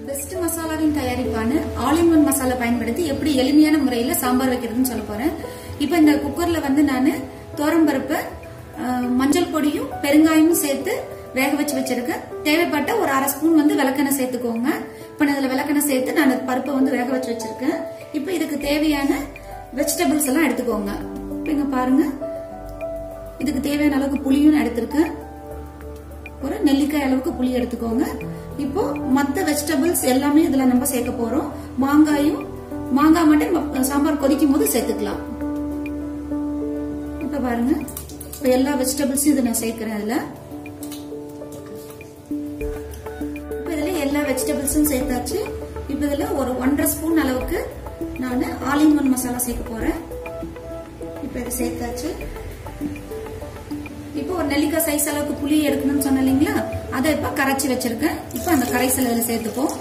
best மசாலாவின் தயாரிப்பான all in one masala பயன்படுத்தி எப்படி எளிமையான முறையில சாம்பார் வைக்கிறதுன்னு சொல்ல போறேன் இப்போ இந்த குக்கர்ல வந்து நான் பருப்பு மஞ்சள் பொடியும் பெருங்காயமும் சேர்த்து வேக வச்சு வச்சிருக்கேன் தேவைப்பட்ட ஒரு அரை ஸ்பூன் வந்து விளக்கெண்ணெய் சேர்த்துக்கோங்க இப்போ நான் இதுல விளக்கெண்ணெய் சேர்த்து நான் பருப்பை வந்து வேக வச்சு வச்சிருக்கேன் இப்போ இதுக்கு தேவையான வெஜிடபிள்ஸ் எல்லாம் எடுத்துக்கோங்க இப்போ இங்க பாருங்க இதுக்கு தேவையான அளவுக்கு புளியும் நான் எடுத்திருக்கேன் ஒரு நெல்லிக்காய் அளவுக்கு புளி எடுத்துக்கோங்க இப்போ மத்த வெஜிடபிள்ஸ் எல்லாமே இதுல நம்ம சேர்க்க போறோம் மாங்காயும் மாங்காய் மட்டும் ம- சாம்பார் கொதிக்கும் போது சேர்த்துக்கலாம் இப்ப பாருங்க இப்ப எல்லா வெஜிடபிள்ஸும் இதை நான் சேர்க்கிறேன் இதுல இப்ப இதுல எல்லா வெஜிடபிள்ஸும் சேர்த்தாச்சு இப்ப இதுல ஒரு ஒன்றரை ஸ்பூன் அளவுக்கு நான் ஆல் இன் ஒன் மசாலா சேர்க்க போறேன் இப்ப இதை சேர்த்தாச்சு இப்போ ஒரு நெல்லிக்காய் சைஸ் அளவுக்கு புளி எடுக்கணும்னு சொன்னேன் இல்லைங்களா அதை இப்ப கரைச்சி வச்சிருக்கேன் இப்போ அந்த கரைசல் இதுல சேர்த்துப்போம்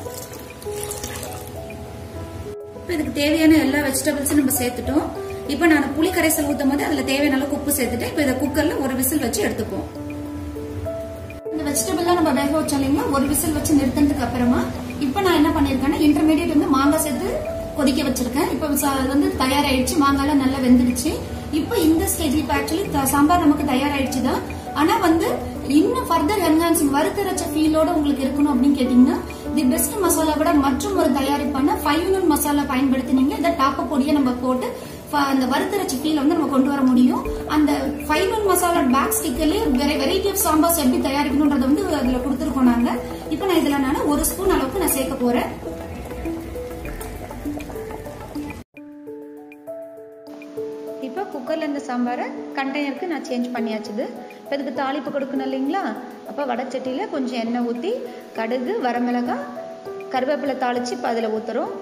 இப்போ இதுக்கு தேவையான எல்லா வெஜிடபிள்ஸும் நம்ம சேர்த்துட்டோம் இப்போ நான் புளி கரைசல் ஊத்தும் போது அதுல தேவையான அளவுக்கு உப்பு சேர்த்துட்டு இப்போ இதை குக்கர்ல ஒரு விசில் வச்சு எடுத்துப்போம் இந்த வெஜிடபிள்லாம் நம்ம வேக வச்சோம் இல்லைங்களா ஒரு விசில் வச்சு நிறுத்தினதுக்கு அப்புறமா இப்போ நான் என்ன பண்ணிருக்கேன்னா இன்டர்மீடியட் வந்து மாங்காய் சேர்த்து கொதிக்க வச்சிருக்கேன் இப்போ ச- அது வந்து தயாராயிடுச்சு மாங்காய்லாம் நல்லா வெந்துடுச்சு இப்போ இந்த ஸ்டேஜ் இப்போ ஆக்சுவலி சாம்பார் நமக்கு தயாராயிடுச்சு தான் ஆனா வந்து இன்னும் ஃபர்தர் என்ஹான்சிங் வறுத்தரைச்ச ஃபீலோட உங்களுக்கு இருக்கணும் அப்படின்னு கேட்டீங்கன்னா தி பெஸ்ட் மசாலா விட மற்றும் ஒரு தயாரிப்பான ஃபைவ் இன் மசாலா பயன்படுத்தினீங்க இதை டாப்ப பொடியை நம்ம போட்டு ஃப- அந்த வறுத்தரைச்ச ஃபீல் வந்து நம்ம கொண்டு வர முடியும் அந்த ஃபைவ் ஒன் மசாலா பேக் ஸ்டிக்கர்லயே வெரைட்டி ஆஃப் சாம்பார்ஸ் எப்படி தயாரிக்கணும்ன்றத வந்து அதுல கொடுத்துருக்கோம் நாங்க இப்போ நான் இதுல நான் ஒரு ஸ்பூன் அளவுக்கு நான் சேர்க்க போறேன் இப்போ குக்கரில் இந்த சாம்பாரை கண்டெய்னருக்கு நான் சேஞ்ச் பண்ணியாச்சுது இப்போ இதுக்கு தாளிப்பு கொடுக்கணும் இல்லைங்களா அப்போ வடச்சட்டியில் கொஞ்சம் எண்ணெய் ஊற்றி கடுகு வரமிளகாய் கருவேப்பிலை தாளித்து இப்போ அதில் ஊற்றுறோம்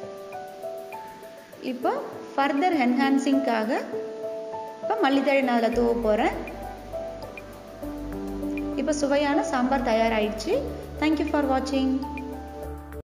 இப்போ ஃபர்தர் என்ஹான்சிங்காக இப்போ மல்லித்தழை நான் அதில் தூவ போகிறேன் இப்போ சுவையான சாம்பார் தயாராகிடுச்சு தேங்க்யூ ஃபார் வாட்சிங்